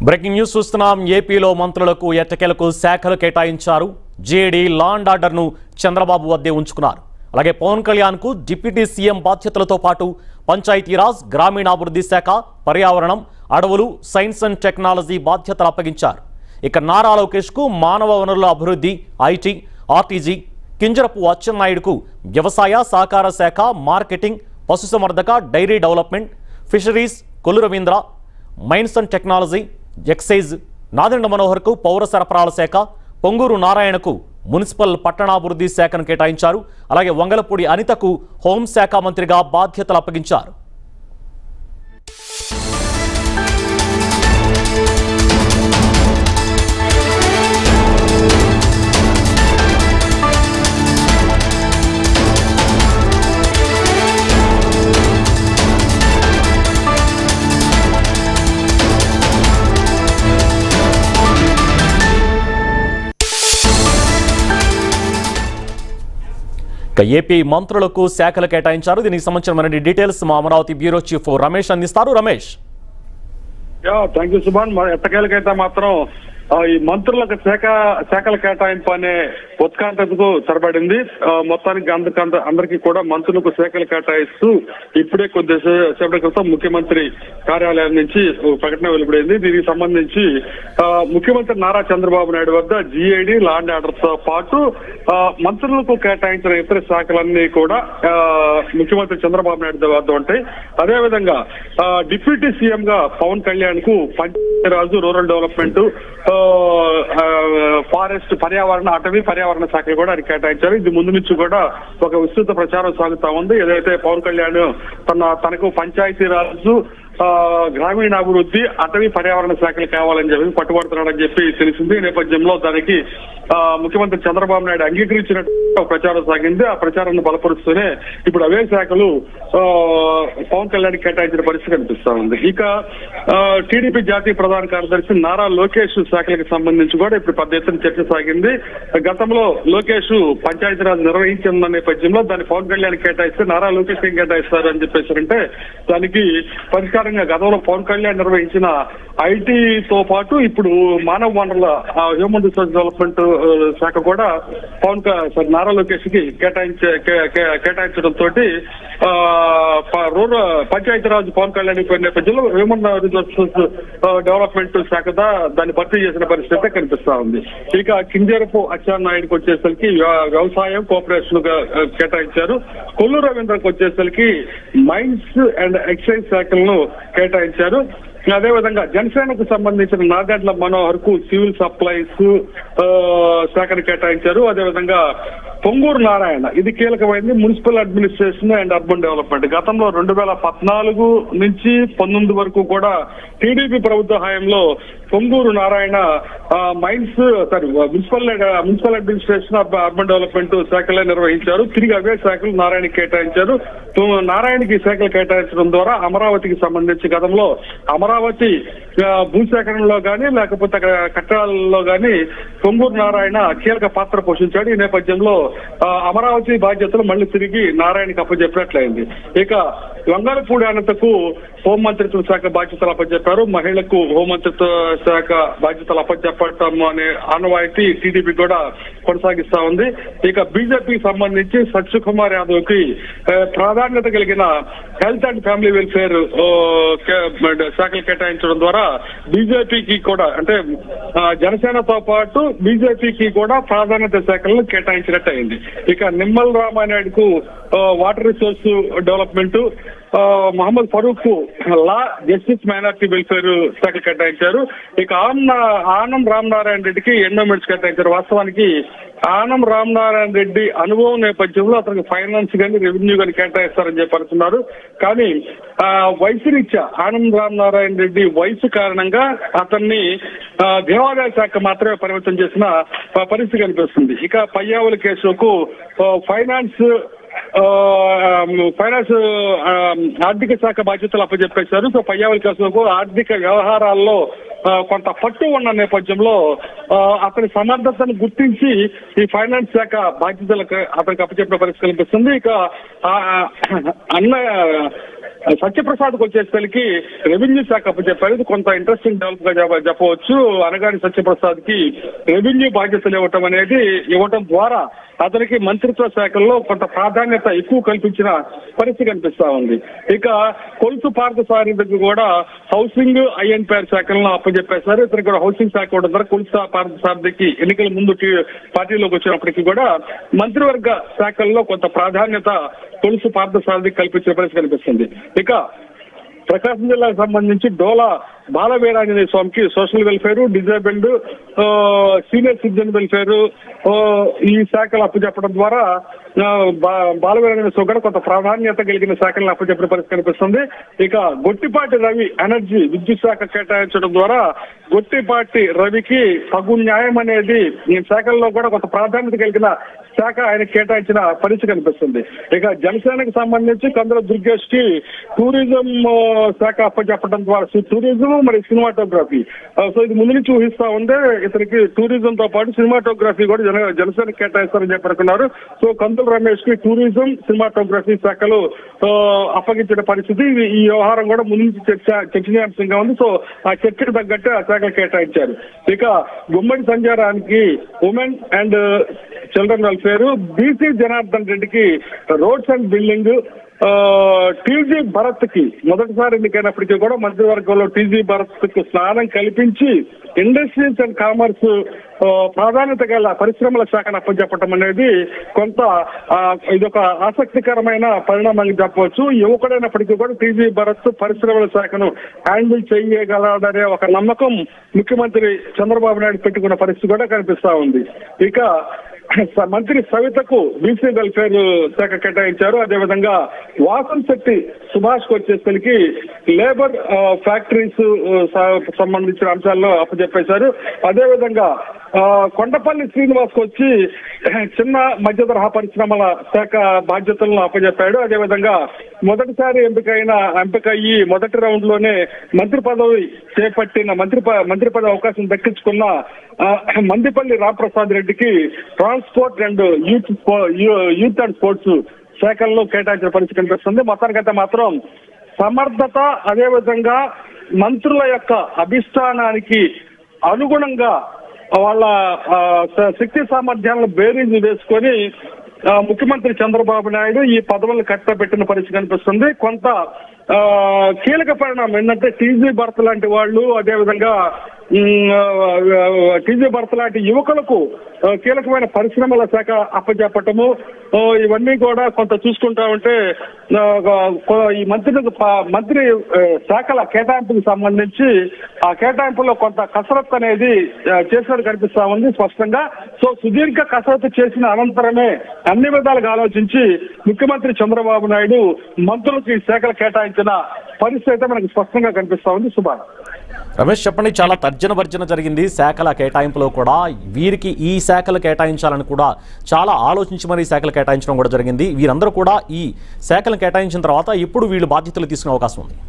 Breaking news చూస్తున్నాం ఏపీలో మంత్రులకు ఎట్టకేలకు శాఖలు కేటాయించారు జేడీ లా అండ్ ఆర్డర్ను చంద్రబాబు వద్దే ఉంచుకున్నారు అలాగే పవన్ కళ్యాణ్కు డిప్యూటీ సీఎం బాధ్యతలతో పాటు పంచాయతీరాజ్ గ్రామీణాభివృద్ధి శాఖ పర్యావరణం అడవులు సైన్స్ అండ్ టెక్నాలజీ బాధ్యతలు అప్పగించారు ఇక నారా లోకేష్కు మానవ వనరుల అభివృద్ధి ఐటీ ఆర్టీజీ కింజరపు అచ్చెన్నాయుడుకు వ్యవసాయ సహకార శాఖ మార్కెటింగ్ పశుసంవర్ధక dairy development fisheries Kollu Ravindra mines and technology excise Nadendla మనోహర్కు పౌర సరఫరాల శాఖ పొంగూరు నారాయణకు మున్సిపల్ పట్టణాభివృద్ధి శాఖను కేటాయించారు అలాగే వంగలపూడి అనితకు హోంశాఖ మంత్రిగా బాధ్యతలు అప్పగించారు ఇక ఏపీ మంత్రులకు శాఖలు కేటాయించారు దీనికి సంబంధించిన మరిన్ని డీటెయిల్స్ మా అమరావతి బ్యూరో చీఫ్ రమేష్ అందిస్తారు Ramesh yeah thank you Subhan మన ఎట్టకేలకైతే మాత్రం ఆ, ఈ మంత్రులకు శాఖ శాఖల కేటాయింపు అనే ఉత్కంఠకు తరబడింది ఆ, మొత్తానికి అందరికంత అందరికీ కూడా మంత్రులకు శాఖలు కేటాయిస్తూ ఇప్పుడే కొద్ది సే- సేపటి క్రితం ముఖ్యమంత్రి కార్యాలయం నుంచి ఓ ప్రకటన వెలువడింది దీనికి సంబంధించి ఆ, ముఖ్యమంత్రి నారా చంద్రబాబు నాయుడు వద్ద జిఐడి లా అండ్ ఆర్డర్ తో పాటు ఆ, మంత్రులకు కేటాయించిన ఇతర శాఖలన్నీ కూడా ఆ, ముఖ్యమంత్రి చంద్రబాబు నాయుడు వద్ద ఉంటాయి అదేవిధంగా ఆ, డిప్యూటీ సీఎం గా పవన్ కళ్యాణ్ కు పంచాయతీరాజు రూరల్ డెవలప్మెంట్ ఆ, ఆ, ఫారెస్ట్ పర్యావరణ అటవీ పర్యావరణ శాఖలు కూడా ఆయన కేటాయించారు ఇది ముందు నుంచి కూడా ఒక విస్తృత ప్రచారం సాగుతా ఉంది ఏదైతే పవన్ కళ్యాణ్ తన తనకు పంచాయతీరాజు ఆ, గ్రామీణాభివృద్ధి అటవీ పర్యావరణ శాఖలు కావాలని చెప్పి పట్టుబడుతున్నాడని చెప్పి తెలిసింది ఈ నేపథ్యంలో దానికి ఆ, ముఖ్యమంత్రి చంద్రబాబు నాయుడు అంగీకరించినట్టు ఒక ప్రచారం సాగింది ఆ ప్రచారాన్ని బలపరుస్తూనే ఇప్పుడు అవే శాఖలు ఆ, పవన్ కళ్యాణ్ కేటాయించిన పరిస్థితి కనిపిస్తా ఉంది ఇక ఆ, టీడీపీ జాతీయ ప్రధాన కార్యదర్శి నారా లోకేష్ శాఖలకు సంబంధించి కూడా ఇప్పుడు పెద్ద ఎత్తున చర్చ సాగింది గతంలో లోకేష్ పంచాయతీరాజ్ నిర్వహించిన నేపథ్యంలో దాన్ని పవన్ కళ్యాణ్ కేటాయిస్తే నారా లోకేష్ ఏం కేటాయిస్తారు అని చెప్పేసారంటే దానికి పరిష్కారంగా గతంలో పవన్ కళ్యాణ్ నిర్వహించిన ఐటీతో పాటు ఇప్పుడు మానవ వనరుల ఆ, హ్యూమన్ రిసోర్స్ డెవలప్మెంట్ ఆ, శాఖ కూడా పవన్ క- సారీ, నారా లోకేష్ కి కేటాయించే కే- కే- కేటాయించడం తోటి ఆ, ప- రూరల్ పంచాయతీరాజ్ పవన్ కళ్యాణ్ అయిపోయిన నేపథ్యంలో హ్యూమన్ రిసోర్సెస్ డెవలప్మెంట్ శాఖ దా- దాన్ని భర్తీ చేసిన పరిస్థితి అయితే కనిపిస్తా ఉంది ఇక కింజరపు అచ్చెన్నాయుడుకి వచ్చేసరికి వ్య- వ్యవసాయం కోఆపరేషన్ గా ఆ, కేటాయించారు కొల్లు రవీంద్రకు వచ్చేసరికి మైన్స్ అండ్ ఎక్సైజ్ శాఖలను కేటాయించారు అదేవిధంగా జనసేనకు సంబంధించిన నాగండ్ల మనోహర్ కు సివిల్ సప్లైస్ ఆ, శాఖను కేటాయించారు అదేవిధంగా పొంగూరు నారాయణ ఇది కీలకమైంది municipal administration and urban development గతంలో రెండు వేల పద్నాలుగు నుంచి పంతొమ్మిది వరకు కూడా టీడీపీ ప్రభుత్వ హయాంలో పొంగూరు నారాయణ ఆ, mines sorry municipal municipal administration urban- urban development శాఖలే నిర్వహించారు తిరిగి అవే శాఖలు నారాయణకి కేటాయించారు తో- నారాయణకి ఈ శాఖలు కేటాయించడం ద్వారా అమరావతికి సంబంధించి గతంలో అమరావతి ఆ, భూసేకరణలో గానీ లేకపోతే అక్కడ కట్టడాలలో గానీ పొంగూరు నారాయణ కీలక పాత్ర పోషించాడు ఈ నేపథ్యంలో ఆ, అమరావతి బాధ్యతలు మళ్ళీ తిరిగి నారాయణకి అప్పచెప్పినట్లయింది ఇక వంగలపూడి అనంతకు హోంమంత్రిత్వ శాఖ బాధ్యతలు అప్పచెప్పారు మహిళలకు హోంమంత్రిత్వ శాఖ బాధ్యతలు అప్పచెప్పటం అనే ఆనవాయితీ టీడీపీ కూడా కొనసాగిస్తా ఉంది ఇక బీజేపీకి సంబంధించి సత్యకుమార్ యాదవ్ కి ఆ, ప్రాధాన్యత కలిగిన హెల్త్ అండ్ ఫ్యామిలీ వెల్ఫేర్ ఆ, కే- శాఖలు కేటాయించడం ద్వారా బీజేపీకి కూడా అంటే ఆ, జనసేనతో పాటు బీజేపీకి కూడా ప్రాధాన్యత శాఖలను కేటాయించినట్టు అయింది ఇక నిమ్మల రామానాయుడుకు ఆ, వాటర్ రిసోర్స్ డెవలప్మెంట్ ఆ, Mohammed Farooq law justice minority welfare శాఖ కేటాయించారు ఇక ఆనం ఆనం రామనారాయణ రెడ్డికి ఎండోమెంట్స్ కేటాయించారు వాస్తవానికి ఆనం రామనారాయణ రెడ్డి అనుభవం నేపథ్యంలో అతనికి ఫైనాన్స్ కానీ రెవెన్యూ కానీ కేటాయిస్తారని చెప్పి అనుకున్నారు కానీ ఆ, వయసు రీత్యా ఆనం రామనారాయణ రెడ్డి వయసు కారణంగా అతన్ని ఆ, దేవాదాయ శాఖ మాత్రమే పరిమితం చేసిన ఆ, పరిస్థితి కనిపిస్తుంది ఇక పయ్యావుల కేసుకు ఆ, ఫైనాన్స్ ఆ, ఫైనాన్స్ ఆ, ఆర్థిక శాఖ బాధ్యతలు అప్పచెప్పేశారు సో పయ్యావల్ కేసులకు ఆర్థిక వ్యవహారాల్లో ఆ, కొంత పట్టు ఉన్న నేపథ్యంలో ఆ, అతని సమర్థతను గుర్తించి ఈ ఫైనాన్స్ శాఖ బాధ్యతలకు అతనికి అప్పచెప్పిన పరిస్థితి కనిపిస్తుంది ఇక ఆ, అన్న సత్యప్రసాద్కి వచ్చేసరికి రెవెన్యూ శాఖ చెప్పారు ఇది కొంత ఇంట్రెస్టింగ్ డెవలప్ గా చెప్ప- చెప్పవచ్చు అనగాని సత్యప్రసాద్ కి రెవెన్యూ బాధ్యతలు ఇవ్వటం అనేది ఇవ్వటం ద్వారా అతనికి మంత్రిత్వ శాఖల్లో కొంత ప్రాధాన్యత ఎక్కువ కల్పించిన పరిస్థితి కనిపిస్తా ఉంది ఇక కొలుసు పార్థసారథికి కూడా హౌసింగ్ ఐఎన్పిఆర్ శాఖలను అప్పచెప్పేశారు ఇతనికి కూడా హౌసింగ్ శాఖ ఉండడం ద్వారా కొలుసు పార్థసారథికి ఎన్నికల ముందు టీ- పార్టీలోకి వచ్చినప్పటికీ కూడా మంత్రివర్గ శాఖల్లో కొంత ప్రాధాన్యత కొలుసు పార్థసారథికి కల్పించిన పరిస్థితి కనిపిస్తుంది ఇక ప్రకాశం జిల్లాకు సంబంధించి డోలా బాలవీరాంజనేయ స్వామికి సోషల్ వెల్ఫేర్ డిజేబుల్డ్ ఆ, సీనియర్ సిటిజన్ వెల్ఫేర్ ఆ, ఈ శాఖలు అప్పచెప్పడం ద్వారా ఆ, బా- బాలవీరాంజనేయ స్వామి కూడా కొంత ప్రాధాన్యత కలిగిన శాఖలను అప్పచెప్పిన పరిస్థితి కనిపిస్తుంది ఇక గొట్టిపాటి రవి ఎనర్జీ విద్యుత్ శాఖ కేటాయించడం ద్వారా గొట్టిపాటి రవికి తగు న్యాయం అనేది ఈ శాఖల్లో కూడా కొంత ప్రాధాన్యత కలిగిన శాఖ ఆయన కేటాయించిన పరిస్థితి కనిపిస్తుంది ఇక జనసేనకు సంబంధించి కందుల దుర్గేష్ కి టూరిజం ఆ, శాఖ అప్పచెప్పడం ద్వారా సో టూరిజం మరి సినిమాటోగ్రఫీ ఆ, సో ఇది ముందు నుంచి ఊహిస్తా ఉందే ఇతనికి టూరిజం తో పాటు సినిమాటోగ్రఫీ కూడా జన జనసేన కేటాయిస్తారని చెప్పి అనుకున్నారు సో కందుల రమేష్ కి టూరిజం సినిమాటోగ్రఫీ శాఖలు ఆ, అప్పగించిన పరిస్థితి ఇది- ఈ వ్యవహారం కూడా ముందు నుంచి చర్చ చర్చనీయాంశంగా ఉంది సో ఆ చర్చకు తగ్గట్టు ఆ శాఖలు కేటాయించారు ఇక గుమ్మడి సంచారానికి women and children welfare BC Janardhan రెడ్డికి roads and building TG Bharath కి మొదటిసారి ఎన్నికైనప్పటికీ కూడా మంత్రివర్గంలో టీజీ భరత్ కు స్నానం కల్పించి ఇండస్ట్రీస్ అండ్ కామర్స్ ఆ, ప్రాధాన్యత గల పరిశ్రమల శాఖను అప్పచెప్పటం అనేది కొంత ఆ, ఇదొక ఆసక్తికరమైన పరిణామంగా చెప్పవచ్చు యువకుడైనప్పటికీ కూడా టీజీ భరత్ పరిశ్రమల శాఖను హ్యాండిల్ చేయగలడనే ఒక నమ్మకం ముఖ్యమంత్రి చంద్రబాబు నాయుడు పెట్టుకున్న పరిస్థితి కూడా కనిపిస్తా ఉంది ఇక స- మంత్రి సవితకు బీసీ వెల్ఫేర్ శాఖ కేటాయించారు అదేవిధంగా వాసన్ శెట్టి సుభాష్ కు వచ్చేసరికి లేబర్ ఆ, ఫ్యాక్టరీస్ ఆ, స- సంబంధించిన అంశాల్లో అప్పచెప్పేశారు అదేవిధంగా ఆ, కొండపల్లి శ్రీనివాస్ కు వచ్చి చిన్న మధ్య తరహా పరిశ్రమల శాఖ బాధ్యతలను అప్పచెప్పాడు అదేవిధంగా మొదటిసారి ఎంపికైన ఎంపిక అయ్యి మొదటి రౌండ్ లోనే మంత్రి పదవి చేపట్టిన మంత్రి ప- మంత్రి పదవి అవకాశం దక్కించుకున్న ఆ, మందిపల్లి రాంప్రసాద్ రెడ్డికి ట్రాన్స్పోర్ట్ అండ్ యూత్ స్పో- యూ- యూత్ అండ్ స్పోర్ట్స్ శాఖల్లో కేటాయించిన పరిస్థితి కనిపిస్తుంది మొత్తానికైతే మాత్రం సమర్థత అదేవిధంగా మంత్రుల యొక్క అభిష్టానానికి అనుగుణంగా వాళ్ళ ఆ, స- శక్తి సామర్థ్యాలను బేరీజు వేసుకొని ఆ, ముఖ్యమంత్రి చంద్రబాబు నాయుడు ఈ పదవులను కట్టబెట్టిన పరిస్థితి కనిపిస్తుంది కొంత ఆ, కీలక పరిణామం ఏంటంటే టీజీ భర్త లాంటి వాళ్ళు అదేవిధంగా ఉమ్, ఆ, టీజీ భర్త లాంటి యువకులకు ఆ, కీలకమైన పరిశ్రమల శాఖ అప్పచెప్పటము ఆ, ఇవన్నీ కూడా కొంత చూసుకుంటా ఉంటే ఆ, కొ- ఈ మంత్రి మంత్రి ఆ, శాఖల కేటాయింపుకు సంబంధించి ఆ కేటాయింపులో కొంత కసరత్తు అనేది ఆ, చేసినట్టు కనిపిస్తా ఉంది స్పష్టంగా సో సుదీర్ఘ కసరత్తు చేసిన అనంతరమే అన్ని విధాలుగా ఆలోచించి ముఖ్యమంత్రి చంద్రబాబు నాయుడు మంత్రులకు ఈ శాఖలు కేటాయించిన పరిస్థితి అయితే మనకు స్పష్టంగా కనిపిస్తా ఉంది సుభాన్ రమేష్ చెప్పండి చాలా తర్జన భర్జన జరిగింది శాఖల కేటాయింపులో కూడా వీరికి ఈ శాఖలు కేటాయించాలని కూడా చాలా ఆలోచించి మరి ఈ శాఖలు కేటాయించడం కూడా జరిగింది వీరందరూ కూడా ఈ శాఖలు కేటాయించిన తర్వాత ఇప్పుడు వీళ్ళు బాధ్యతలు తీసుకునే అవకాశం ఉంది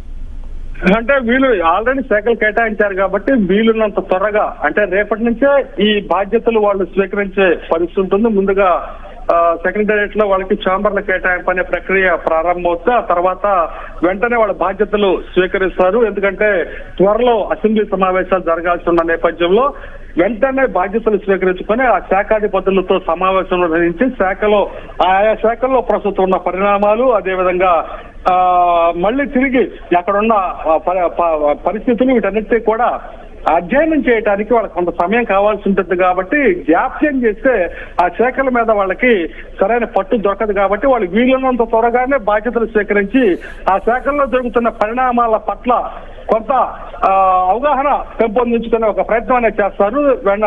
అంటే వీళ్ళు ఆల్రెడీ శాఖలు కేటాయించారు కాబట్టి వీలున్నంత త్వరగా అంటే రేపటి నుంచే ఈ బాధ్యతలు వాళ్ళు స్వీకరించే పరిస్థితి ఉంటుంది ముందుగా సెక్రటేరియట్ లో వాళ్ళకి ఛాంబర్ల కేటాయింపు అనే ప్రక్రియ ప్రారంభమవుతుంది ఆ తర్వాత వెంటనే వాళ్ళ బాధ్యతలు స్వీకరిస్తారు ఎందుకంటే త్వరలో అసెంబ్లీ సమావేశాలు జరగాల్సి ఉన్న నేపథ్యంలో వెంటనే బాధ్యతలు స్వీకరించుకొని ఆ శాఖాధిపతులతో సమావేశం నిర్వహించి శాఖలో ఆయా శాఖల్లో ప్రస్తుతం ఉన్న పరిణామాలు అదేవిధంగా ఆ మళ్ళీ తిరిగి అక్కడున్న ఆ, ప- ప- పరిస్థితులు వీటన్నిటి కూడా అధ్యయనం చేయడానికి వాళ్ళకి కొంత సమయం కావాల్సి ఉంటుంది కాబట్టి జాప్యం చేస్తే ఆ శాఖల మీద వాళ్ళకి సరైన పట్టు దొరకదు కాబట్టి వాళ్ళు వీలున్నంత త్వరగానే బాధ్యతలు స్వీకరించి ఆ శాఖల్లో జరుగుతున్న పరిణామాల పట్ల కొంత ఆ, అవగాహన పెంపొందించుకునే ఒక ప్రయత్నం అనేది చేస్తారు వెన్న-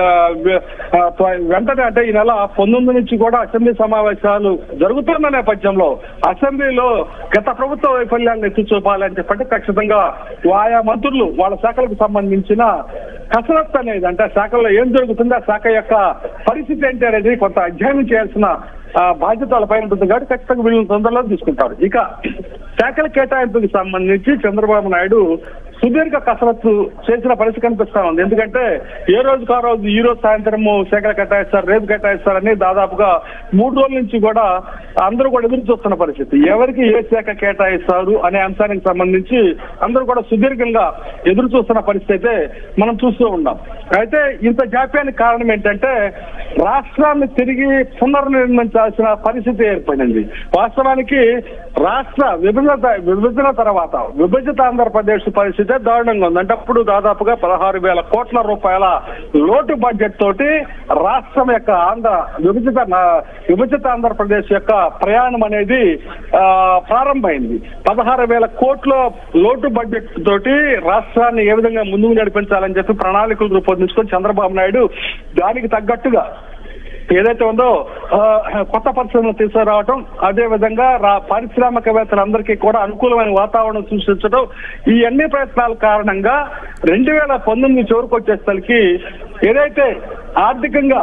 ఆ, త్వ- వెంటనే అంటే ఈ నెల పంతొమ్మిది నుంచి కూడా అసెంబ్లీ సమావేశాలు జరుగుతున్న నేపథ్యంలో అసెంబ్లీలో గత ప్రభుత్వ వైఫల్యాన్ని ఎత్తి చూపాలని చెప్పంటే ఖచ్చితంగా ఆయా మంత్రులు వాళ్ళ శాఖలకు సంబంధించిన కసరత్తు అనేది అంటే ఆ శాఖలో ఏం జరుగుతుంది ఆ శాఖ యొక్క పరిస్థితి ఏంటి అనేది కొంత అధ్యయనం చేయాల్సిన ఆ, బాధ్యత వాళ్ళ పైన ఉంటుంది కాబట్టి ఖచ్చితంగా వీళ్ళు తొందరలో తీసుకుంటారు ఇక శాఖల కేటాయింపుకి సంబంధించి చంద్రబాబు నాయుడు సుదీర్ఘ కసరత్తు చేసిన పరిస్థితి కనిపిస్తా ఉంది ఎందుకంటే ఏ రోజుకు ఆ రోజు ఈ రోజు సాయంత్రం శాఖలు కేటాయిస్తారు రేపు కేటాయిస్తారని దాదాపుగా మూడు రోజుల నుంచి కూడా అందరూ కూడా ఎదురు చూస్తున్న పరిస్థితి ఎవరికి ఏ శాఖ కేటాయిస్తారు అనే అంశానికి సంబంధించి అందరూ కూడా సుదీర్ఘంగా ఎదురు చూస్తున్న పరిస్థితి అయితే మనం చూస్తూ ఉన్నాం అయితే ఇంత జాప్యానికి కారణం ఏంటంటే రాష్ట్రాన్ని తిరిగి పునర్నిర్మించాల్సిన పరిస్థితి ఏర్పడింది వాస్తవానికి రాష్ట్ర విభజన విభజన తర్వాత విభజిత ఆంధ్రప్రదేశ్ పరిస్థితి దారుణంగా ఉంది అంటే అప్పుడు దాదాపుగా పదహారు వేల కోట్ల రూపాయల లోటు బడ్జెట్ తోటి రాష్ట్రం యొక్క ఆంధ్ర విభజిత విభజిత ఆంధ్రప్రదేశ్ యొక్క ప్రయాణం అనేది ఆ, ప్రారంభమైంది పదహారు వేల కోట్ల లోటు బడ్జెట్ తోటి రాష్ట్రాన్ని ఏ విధంగా ముందుకు నడిపించాలని చెప్పి ప్రణాళికలు రూపొందించుకొని చంద్రబాబు నాయుడు దానికి తగ్గట్టుగా ఏదైతే ఉందో ఆ, కొత్త పరిశ్రమలు తీసుకురావటం అదే విధంగా రా- పారిశ్రామికవేత్తలందరికీ కూడా అనుకూలమైన వాతావరణం సృష్టించడం ఈ అన్ని ప్రయత్నాల కారణంగా రెండు వేల పంతొమ్మిది చివరికి వచ్చేసరికి ఏదైతే ఆర్థికంగా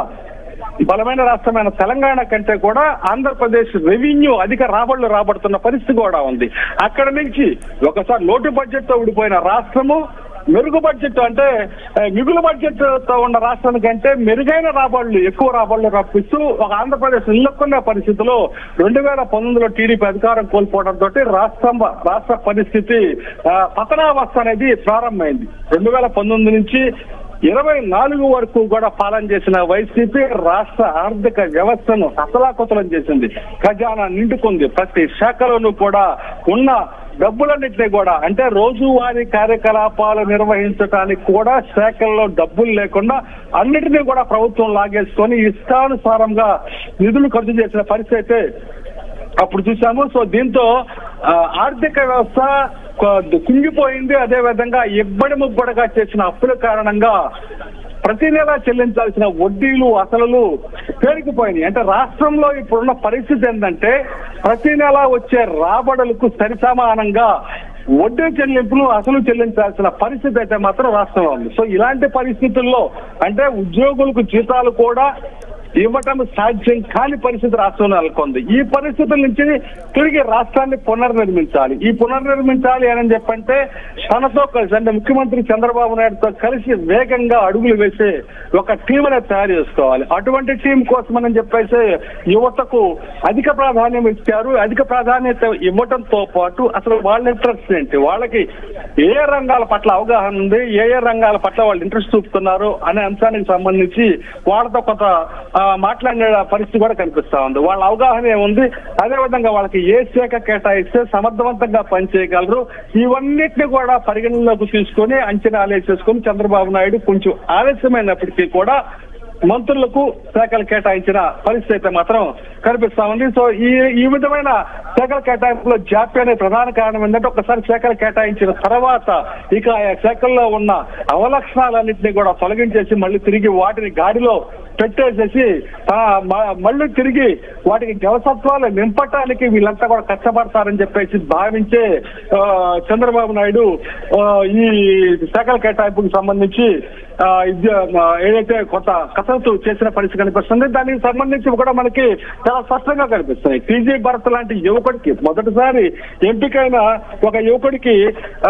బలమైన రాష్ట్రమైన తెలంగాణ కంటే కూడా ఆంధ్రప్రదేశ్ రెవెన్యూ అధిక రాబడులు రాబడుతున్న పరిస్థితి కూడా ఉంది అక్కడ నుంచి ఒకసారి లోటు బడ్జెట్ తో ఊడిపోయిన రాష్ట్రము మెరుగు బడ్జెట్ అంటే ఆ, మిగులు బడ్జెట్ తో ఉన్న రాష్ట్రానికంటే మెరుగైన రాబడులు ఎక్కువ రాబడులు రప్పిస్తూ ఒక ఆంధ్రప్రదేశ్ నిలకొన్న పరిస్థితిలో రెండు వేల పంతొమ్మిదిలో టీడీపీ అధికారం కోల్పోవడంతో రాష్ట్రం రాష్ట్ర పరిస్థితి ఆ, పతనావస్థ అనేది ప్రారంభమైంది రెండు వేల పంతొమ్మిది నుంచి ఇరవై నాలుగు వరకు కూడా పాలన చేసిన వైసీపీ రాష్ట్ర ఆర్థిక వ్యవస్థను అసలాకుతలం చేసింది ఖజానా నిండుకుంది ప్రతి శాఖలోనూ కూడా ఉన్న డబ్బులన్నింటినీ కూడా అంటే రోజువారీ కార్యకలాపాలు నిర్వహించడానికి కూడా శాఖల్లో డబ్బులు లేకుండా అన్నిటినీ కూడా ప్రభుత్వం లాగేసుకొని ఇష్టానుసారంగా నిధులు ఖర్చు చేసిన పరిస్థితి అయితే అప్పుడు చూసాము సో దీంతో ఆ, ఆర్థిక వ్యవస్థ కొ- కుంగిపోయింది అదే విధంగా ఇబ్బడి ముబ్బడిగా చేసిన అప్పుల కారణంగా ప్రతి నెల చెల్లించాల్సిన వడ్డీలు అసలు పేరుకుపోయినాయి అంటే రాష్ట్రంలో ఇప్పుడున్న పరిస్థితి ఏంటంటే ప్రతి నెల వచ్చే రాబడులకు సరిసమానంగా వడ్డీ చెల్లింపులు అసలు చెల్లించాల్సిన పరిస్థితి అయితే మాత్రం రాష్ట్రంలో ఉంది సో ఇలాంటి పరిస్థితుల్లో అంటే ఉద్యోగులకు జీతాలు కూడా ఇవ్వటం సాధ్యం కాని పరిస్థితి రాష్ట్రంలో నెలకొంది ఈ పరిస్థితుల నుంచి తిరిగి రాష్ట్రాన్ని పునర్నిర్మించాలి ఈ పునర్నిర్మించాలి అని చెప్పంటే తనతో కలిసి అంటే ముఖ్యమంత్రి చంద్రబాబు నాయుడుతో కలిసి వేగంగా అడుగులు వేసే ఒక టీం అనేది తయారు చేసుకోవాలి అటువంటి టీం కోసం అని చెప్పేసి యువతకు అధిక ప్రాధాన్యం ఇచ్చారు అధిక ప్రాధాన్యత ఇవ్వటంతో పాటు అసలు వాళ్ళ ఇంట్రెస్ట్ ఏంటి వాళ్ళకి ఏ ఏ రంగాల పట్ల అవగాహన ఉంది ఏ ఏ రంగాల పట్ల వాళ్ళు ఇంట్రెస్ట్ చూపుతున్నారు అనే అంశానికి సంబంధించి వాళ్ళతో కొంత ఆ, మాట్లాడిన పరిస్థితి కూడా కనిపిస్తా ఉంది వాళ్ళ అవగాహన ఏముంది అదే విధంగా వాళ్ళకి ఏ శాఖ కేటాయిస్తే సమర్థవంతంగా పనిచేయగలరు ఇవన్నిటిని కూడా పరిగణనలోకి తీసుకొని అంచనాలు వేసేసుకొని చంద్రబాబు నాయుడు కొంచెం ఆలస్యమైనప్పటికీ కూడా మంత్రులకు శాఖలు కేటాయించిన పరిస్థితి అయితే మాత్రం కనిపిస్తా ఉంది సో ఈ ఈ విధమైన శాఖల కేటాయింపులో జాప్యానికి ప్రధాన కారణం ఏంటంటే ఒకసారి శాఖలు కేటాయించిన తర్వాత ఇక ఆ శాఖల్లో ఉన్న అవలక్షణాలన్నింటినీ కూడా తొలగించేసి మళ్ళీ తిరిగి వాటిని గాడిలో పెట్టేసేసి ఆ, మ- మళ్ళీ తిరిగి వాటికి జవసత్వాలు నింపటానికి వీళ్ళంతా కూడా కష్టపడతారని చెప్పేసి భావించే ఆ, చంద్రబాబు నాయుడు ఆ, ఈ శాఖల కేటాయింపుకు సంబంధించి ఆ, ఇది, ఆ, ఏదైతే కొత్త కసరత్తు చేసిన పరిస్థితి కనిపిస్తుంది దానికి సంబంధించి కూడా మనకి చాలా స్పష్టంగా కనిపిస్తాయి టీజీ భరత్ లాంటి యువకుడికి మొదటిసారి ఎంపికైన ఒక యువకుడికి ఆ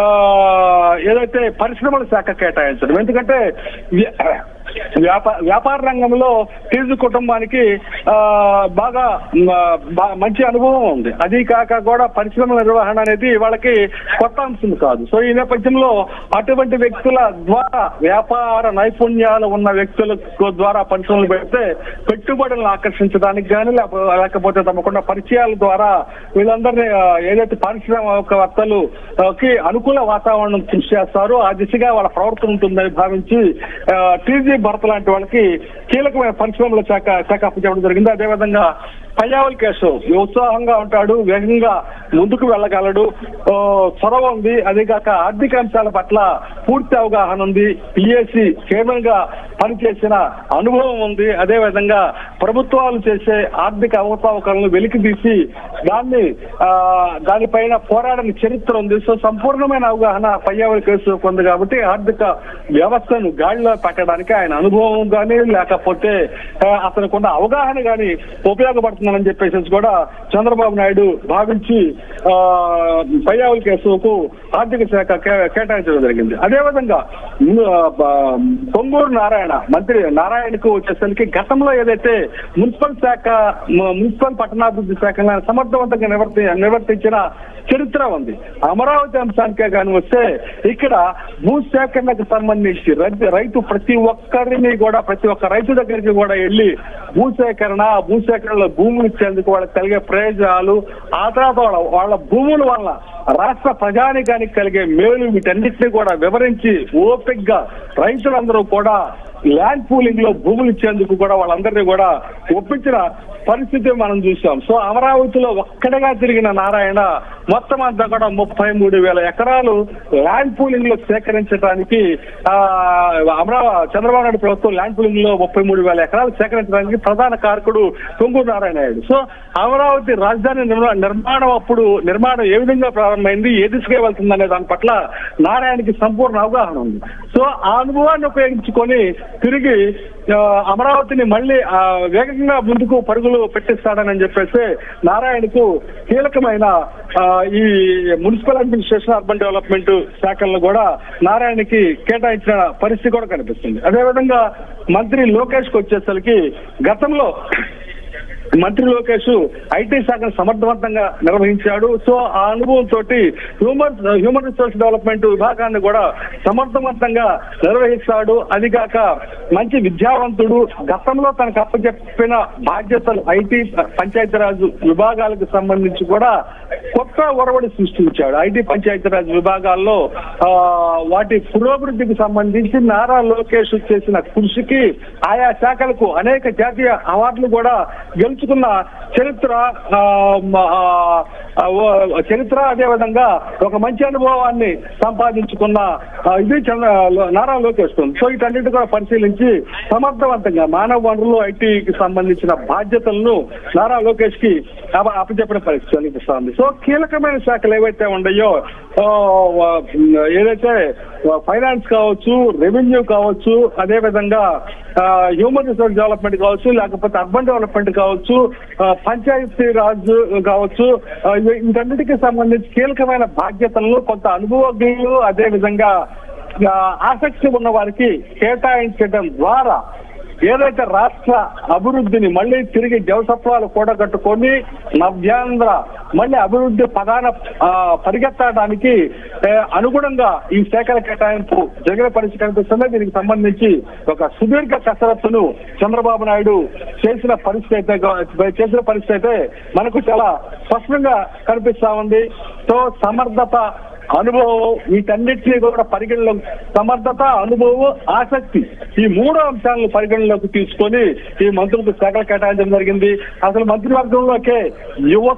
ఏదైతే పరిశ్రమల శాఖ కేటాయించడం ఎందుకంటే వ్య- వ్యాపార వ్యాపార రంగంలో టీజీ కుటుంబానికి ఆ బాగా ఆ, బా- మంచి అనుభవం ఉంది అది కాక కూడా పరిశ్రమల నిర్వహణ అనేది వాళ్ళకి కొత్త అంశం కాదు సో ఈ నేపథ్యంలో అటువంటి వ్యక్తుల ద్వారా వ్యాపార నైపుణ్యాలు ఉన్న వ్యక్తుల ద్వారా పరిశ్రమలు పెడితే పెట్టుబడులను ఆకర్షించడానికి కానీ లేకపోతే తమకున్న పరిచయాల ద్వారా వీళ్ళందరినీ ఆ, ఏదైతే పారిశ్రామికవేత్తలు ఆ, కి అనుకూల వాతావరణం కృషి చేస్తారో ఆ దిశగా వాళ్ళ ప్రవర్తన ఉంటుందని భావించి ఆ, టీజీ భరత్ లాంటి వాళ్ళకి కీలకమైన పరిశ్రమల శాఖ శాఖ అప్పచెప్పడం జరిగింది అదేవిధంగా పయ్యావల్ కేసు ఉత్సాహంగా ఉంటాడు వేగంగా ముందుకు వెళ్ళగలడు ఆ, చొరవ ఉంది అదే కాక ఆర్థిక అంశాల పట్ల పూర్తి అవగాహన ఉంది పిఎస్సి చైర్మన్ గా పనిచేసిన అనుభవం ఉంది అదే విధంగా ప్రభుత్వాలు చేసే ఆర్థిక అవకతవకలను వెలికి తీసి దాన్ని ఆ, దానిపైన పోరాడని చరిత్ర ఉంది సో సంపూర్ణమైన అవగాహన పయ్యావల్ కేసు ఉంది కాబట్టి ఆర్థిక వ్యవస్థను గాడిలో పెట్టడానికి ఆయన అనుభవం కానీ లేకపోతే ఆ, అతనికి ఉన్న అవగాహన కానీ ఉపయోగపడుతుందని చెప్పేసి కూడా చంద్రబాబు నాయుడు భావించి ఆ, పయ్యావుల కేసుకు ఆర్థిక శాఖ కే- కేటాయించడం జరిగింది అదేవిధంగా ము- ఆ, బ- పొంగూరు నారాయణ మంత్రి నారాయణకు వచ్చేసరికి గతంలో ఏదైతే మున్సిపల్ శాఖ ము- మున్సిపల్ పట్టణాభివృద్ధి శాఖ సమర్థవంతంగా నివర్తి నిర్వర్తించిన చరిత్ర ఉంది అమరావతి అంశానికే కానీ వస్తే ఇక్కడ భూసేకరణకు సంబంధించి రైతు రైతు ప్రతి ఒక్కరిని కూడా ప్రతి ఒక్క రైతు దగ్గరికి కూడా వెళ్ళి భూసేకరణ ఆ భూసేకరణలో భూములు ఇచ్చేందుకు వాళ్ళకి కలిగే ప్రయోజనాలు ఆ తర్వాత వాళ్ళ వాళ్ళ భూముల వల్ల రాష్ట్ర ప్రజానికానికి కలిగే మేలు వీటన్నిటిని కూడా వివరించి ఓపిక్ గా రైతులందరూ కూడా ల్యాండ్ పూలింగ్ లో భూములు ఇచ్చేందుకు కూడా వాళ్ళందరినీ కూడా ఒప్పించిన పరిస్థితి మనం చూసాం సో అమరావతిలో ఒక్కడగా తిరిగిన నారాయణ మొత్తం అంతా కూడా ముప్పై మూడు వేల ఎకరాలు ల్యాండ్ పూలింగ్ లో సేకరించడానికి ఆ అమరావతి చంద్రబాబు నాయుడు ప్రభుత్వం ల్యాండ్ పూలింగ్ లో ముప్పై మూడు వేల ఎకరాలు సేకరించడానికి ప్రధాన కారకుడు పొంగూరు నారాయణ నాయుడు సో అమరావతి రాజధాని నిర్మా- నిర్మాణం అప్పుడు నిర్మాణం ఏ విధంగా ప్రారంభమైంది ఏ దిశగా వెళ్తుందనే దాని పట్ల నారాయణకి సంపూర్ణ అవగాహన ఉంది సో ఆ అనుభవాన్ని ఉపయోగించుకొని తిరిగి ఆ, అమరావతిని మళ్ళీ ఆ, వేగంగా ముందుకు పరుగులు పెట్టిస్తాడని చెప్పేసి నారాయణకు కీలకమైన ఆ, ఈ మున్సిపల్ అడ్మినిస్ట్రేషన్ అర్బన్ డెవలప్మెంట్ శాఖలను కూడా నారాయణకి కేటాయించిన పరిస్థితి కూడా కనిపిస్తుంది అదేవిధంగా మంత్రి లోకేష్ కి వచ్చేసరికి గతంలో మంత్రి లోకేష్ ఐటీ శాఖను సమర్థవంతంగా నిర్వహించాడు సో ఆ అనుభవంతో హ్యూమన్ హ్యూమన్ రిసోర్స్ డెవలప్మెంట్ విభాగాన్ని కూడా సమర్థవంతంగా నిర్వహిస్తాడు అది కాక మంచి విద్యావంతుడు గతంలో తనకు అప్పచెప్పిన బాధ్యతలు ఐటీ పంచాయతీరాజ్ విభాగాలకు సంబంధించి కూడా కొత్త ఒరవడి సృష్టించాడు ఐటీ పంచాయతీరాజ్ విభాగాల్లో ఆ, వాటి పురోభివృద్ధికి సంబంధించి నారా లోకేష్ చేసిన కృషికి ఆయా శాఖలకు అనేక జాతీయ అవార్డులు కూడా గెలుచుకున్న చరిత్ర ఆ, మ- ఆ, ఆ, ఓ- చరిత్ర అదే విధంగా ఒక మంచి అనుభవాన్ని సంపాదించుకున్న ఆ, ఇది చంద్ర నారా లోకేష్ ఉంది. సో వీటన్నిటి కూడా పరిశీలించి సమర్థవంతంగా మానవ వనరులు ఐటీకి సంబంధించిన బాధ్యతలను నారా లోకేష్ కి అప్ప- అప్పచెప్పిన పరిస్థితి కనిపిస్తోంది సో కీలకమైన శాఖలు ఏవైతే ఉన్నాయో ఆ, వా- ఏదైతే ఫైనాన్స్ కావచ్చు రెవెన్యూ కావచ్చు అదే విధంగా హ్యూమన్ రిసోర్స్ డెవలప్మెంట్ కావచ్చు లేకపోతే అర్బన్ డెవలప్మెంట్ కావచ్చు ఆ, పంచాయతీ రాజ్ కావచ్చు ఆ, ఇవి- వీటన్నిటికీ సంబంధించి కీలకమైన బాధ్యతలను కొంత అనుభవజ్ఞులు అదే విధంగా ఆ, ఆసక్తి ఉన్న వారికి కేటాయించడం ద్వారా ఏదైతే రాష్ట్ర అభివృద్ధిని మళ్ళీ తిరిగి జవసత్వాలు కూడగట్టుకొని నవ్యాంధ్ర మళ్ళీ అభివృద్ధి ప్రధాన ఆ, పరిగెత్తడానికి ఏ, అనుగుణంగా ఈ శాఖల కేటాయింపు జరిగిన పరిస్థితి కనిపిస్తుంది దీనికి సంబంధించి ఒక సుదీర్ఘ కసరత్తును చంద్రబాబు నాయుడు చేసిన పరిస్థితి అయితే గా- చేసిన పరిస్థితి అయితే మనకు చాలా స్పష్టంగా కనిపిస్తా ఉంది సో సమర్థత అనుభవం వీటన్నిటినీ కూడా పరిగణలో సమర్థత అనుభవం ఆసక్తి ఈ మూడు అంశాలను పరిగణలోకి తీసుకొని ఈ మంత్రులకు శాఖలు కేటాయించడం జరిగింది అసలు మంత్రివర్గంలోకే యువత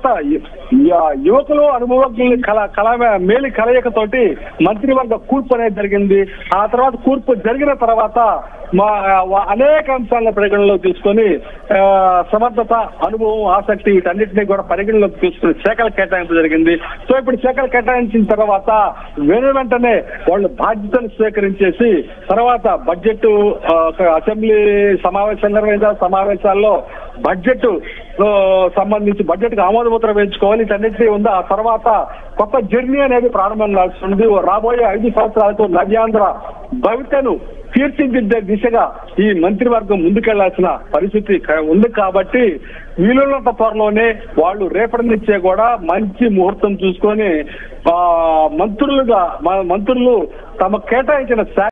య- యువకులు అనుభవజ్ఞులు కల కల మేలి కలయికతోటి మంత్రివర్గ కూర్పు అనేది జరిగింది ఆ తర్వాత కూర్పు జరిగిన తర్వాత మా వా- అనేక అంశాలను పరిగణలోకి తీసుకొని ఆ, సమర్థత అనుభవం ఆసక్తి వీటన్నిటిని కూడా పరిగణలోకి తీసుకుని శాఖలు కేటాయింపు జరిగింది సో ఇప్పుడు శాఖలు కేటాయించిన తర్వాత వెను వెంటనే వాళ్ళు బాధ్యతలు స్వీకరించేసి తర్వాత బడ్జెట్ ఆ, ఒక అసెంబ్లీ సమావేశం నిర్వహించాలి సమావేశాల్లో బడ్జెట్ ఆ, సంబంధించి బడ్జెట్ కి ఆమోద ముద్ర వేయించుకోవాలి వీటన్నిటినీ ఉంది ఆ తర్వాత కొత్త జర్నీ అనేది ప్రారంభం కాల్సింది రాబోయే ఐదు సంవత్సరాలకు నవ్యాంధ్ర భవితను తీర్చిదిద్దే దిశగా ఈ మంత్రివర్గం ముందుకెళ్లాల్సిన పరిస్థితి క- ఉంది కాబట్టి వీలున్నంత త్వరలోనే వాళ్ళు రేపటి నుంచే కూడా మంచి ముహూర్తం చూసుకొని ఆ మంత్రులుగా మ- మంత్రులు తమ కేటాయించిన శాఖ